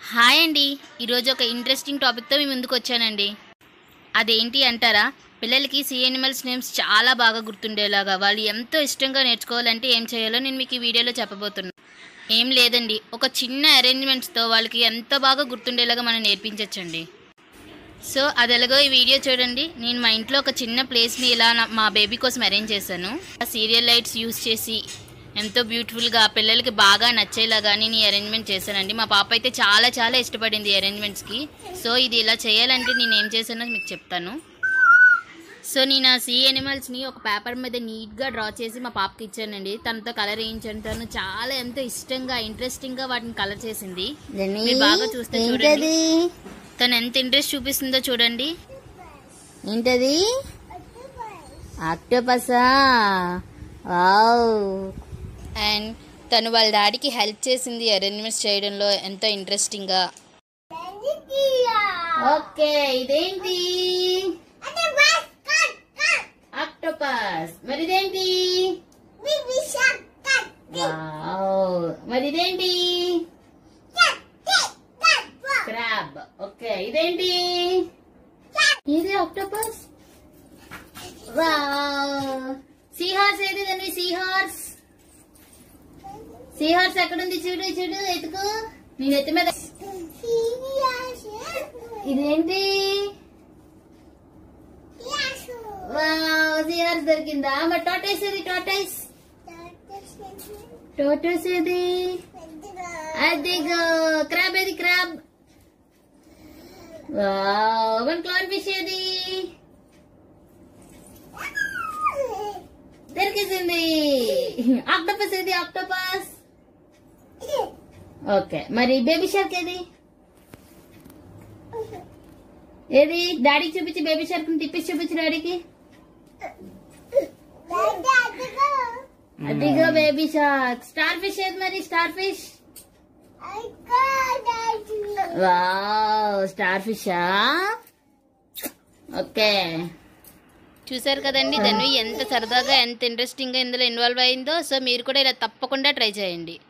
hi అండి ఈరోజు ఒక ఇంట్రెస్టింగ్ టాపిక్తో మీ ముందుకు వచ్చానండి అదేంటి అంటారా పిల్లలకి సీ ఎనిమల్స్ నేమ్స్ చాలా బాగా గుర్తుండేలాగా వాళ్ళు ఎంతో ఇష్టంగా నేర్చుకోవాలంటే ఏం చేయాలో నేను మీకు ఈ వీడియోలో చెప్పబోతున్నాను ఏం లేదండి ఒక చిన్న అరేంజ్మెంట్స్తో వాళ్ళకి ఎంత బాగా గుర్తుండేలాగా మనం నేర్పించవచ్చండి సో అది ఎలాగో ఈ వీడియో చూడండి నేను మా ఇంట్లో ఒక చిన్న ప్లేస్ని ఇలా నా- మా బేబీ కోసం అరేంజ్ చేశాను ఆ సీరియల్ లైట్స్ యూస్ చేసి ఎంతో బ్యూటిఫుల్గా పిల్లలకి బాగా నచ్చేలాగా నేను ఈ అరేంజ్మెంట్ చేశానండి మా పాప అయితే చాలా చాలా ఇష్టపడింది ఈ అరేంజ్మెంట్స్కి సో ఇది ఇలా చేయాలంటే నేను ఏం చేశానో మీకు చెప్తాను సో నేను ఆ సీ ఎనిమల్స్ని ఒక పేపర్ మీద నీట్గా డ్రా చేసి మా పాపకి ఇచ్చానండి తనతో కలర్ వేయించాను తను చాలా ఎంతో ఇష్టంగా ఇంట్రెస్టింగ్గా వాటిని కలర్ చేసింది మీరు బాగా చూస్తే చూడండి తను ఎంత ఇంట్రెస్ట్ చూపిస్తుందో చూడండి ఏంటది ఆక్టోపసా వావ్ అండ్ తను వాళ్ళ డాడీకి హెల్ప్ చేసింది అరేంజ్మెంట్స్ చేయడంలో ఎంతో ఇంట్రెస్టింగ్గా ఓకే ఇదేంటి ఆక్టోపస్ మరి ఇదేంటి వావ్ మరి ఇదేంటి క్రాబ్ ఓకే ఇదేంటి ఇది ఆక్టోపస్ వావ్ సీహార్స్ ఏది దాన్ని సీహార్స్ సీహార్స్ ఎక్కడుంది చూడు చూడు ఎతుకు నేను ఎత్తి మీద ఇదేంటి వావ్ సీహార్స్ దొరికిందా మరి టోటైస్ ఏది టోటైస్ టోటైస్ ఏది అదిగో క్రాబ్ ఏది క్రాబ్ వావ్ మన క్లాన్ ఫిష్ ఏది దొరికేసింది ఆక్టోపస్ ఏది ఆక్టోపస్ ఓకే మరి బేబీ షార్క్ ఏది ఏది డాడీకి చూపించి బేబీ షార్క్ తిప్పేసి చూపించి డాడీకి అదిగో బేబీ షార్క్ స్టార్ ఫిష్ ఏది మరి స్టార్ ఫిష్ వావ్ స్టార్ ఫిషా ఓకే చూసారు కదండి ధను ఎంత సరదాగా ఎంత ఇంట్రెస్టింగ్ గా ఇందులో ఇన్వాల్వ్ అయిందో సో మీరు కూడా ఇలా తప్పకుండా ట్రై చేయండి